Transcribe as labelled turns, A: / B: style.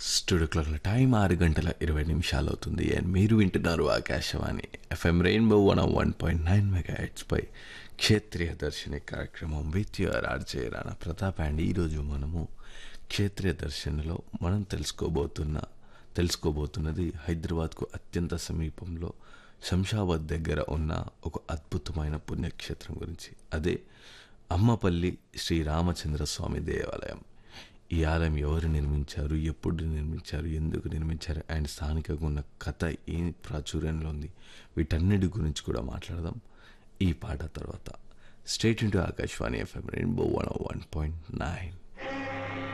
A: studio క్లాక్ల time ఆరు గంటల ఇరవై నిమిషాలు అవుతుంది అండ్ మీరు వింటున్నారు Akashvani FM Rainbow one one point nine mega పై క్షేత్రీయ దర్శిని కార్యక్రమం with your RJ Rana Pratap and ఈరోజు మనము క్షేత్రీయ దర్శనలో మనం తెలుసుకోబోతున్న తెలుసుకోబోతున్నది హైదరాబాద్కు అత్యంత సమీపంలో శంషాబాద్ దగ్గర ఉన్న ఒక అద్భుతమైన పుణ్యక్షేత్రం గురించి అదే అమ్మపల్లి శ్రీ రామచంద్ర స్వామి దేవాలయం ఈ ఆలయం ఎవరు నిర్మించారు ఎప్పుడు నిర్మించారు ఎందుకు నిర్మించారు అండ్ స్థానికంగా ఉన్న కథ ఏం ప్రాచుర్యంలో ఉంది వీటన్నిటి గురించి కూడా మాట్లాడదాం ఈ పాట తర్వాత stay tuned Akashvani FM Rainbow one one point nine